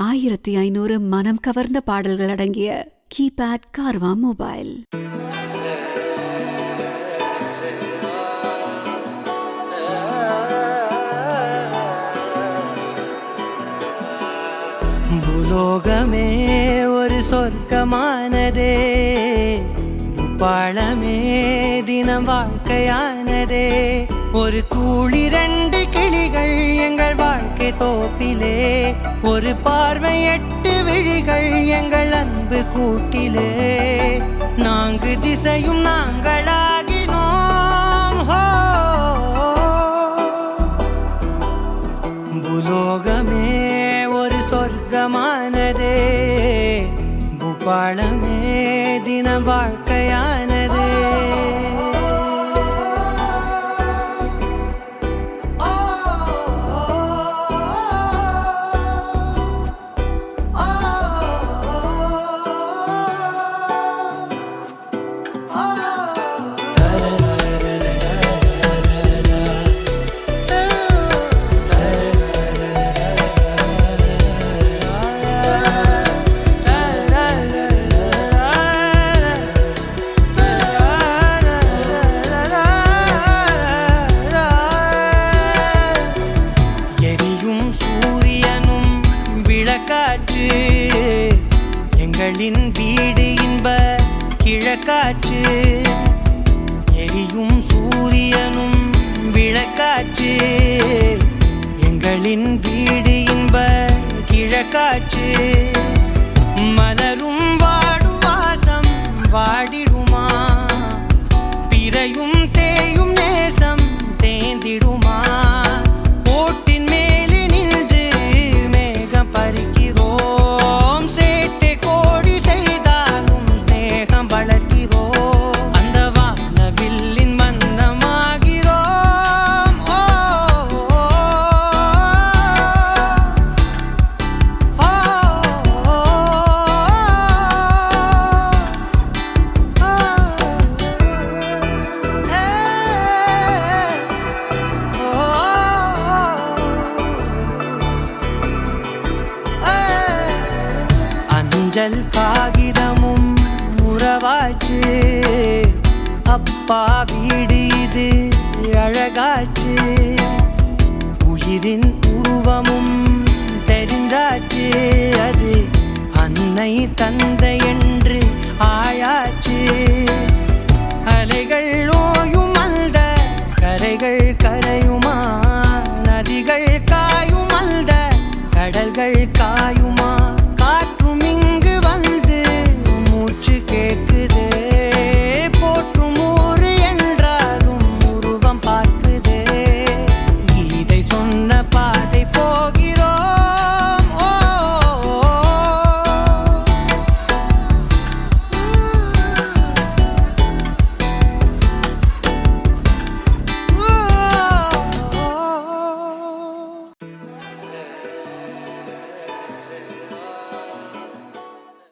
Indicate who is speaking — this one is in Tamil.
Speaker 1: ஆயிரத்தி ஐநூறு மனம் கவர்ந்த பாடல்கள் அடங்கிய கீபேட் கார்வா மொபைல்
Speaker 2: பூலோகமே ஒரு சொர்க்கமானதே பூப்பாளமே தினம் வாழ்க்கையானதே ஒரு தூளி ரெண்டு கிளிகள் எங்கள் வாழ்க்கை தோப்பிலே ஒரு பார்வை எட்டு விழிகள் எங்கள் அன்பு கூட்டிலே நான்கு திசையும் நாங்களாகினோம் ஹோ பூலோகமே ஒரு சொர்க்கமானதே பூபாளமே தினம் வாழ்க்கையானதே எரியும் சூரியனும் விளக்காற்று எங்களின் வீடு இன்ப கிழக்காற்று எரியும் சூரியனும் விளக்காற்று எங்களின் வீடு இன்ப கிழக்காற்று மலரும் வாடும் வாசம் வாடிடுமா பிறையும் தேயும் நேசம் தேந்திடுமா ஓட்டின் மேலே நின்று மேகம் பறிக்கிறோம் சேட்டை கோடி செய்தாலும் ஸ்நேகம் வளர்க்கிறோம் அந்த வானவில்லின் மந்தமாகிறோம் ஓ, ஓ, ஓ, அஞ்சல் காகிதமும் உறவாச்சு அப்பா வீடு இது அழகாச்சு உயிரின் உருவமும் தெரிந்தாச்சு அது அன்னை தந்தை என்று ஆயாச்சு அலைகள் ஓயும் அந்த கரைகள் கரையுமா நதிகள் காயும் அந்த கடல்கள் காயுமா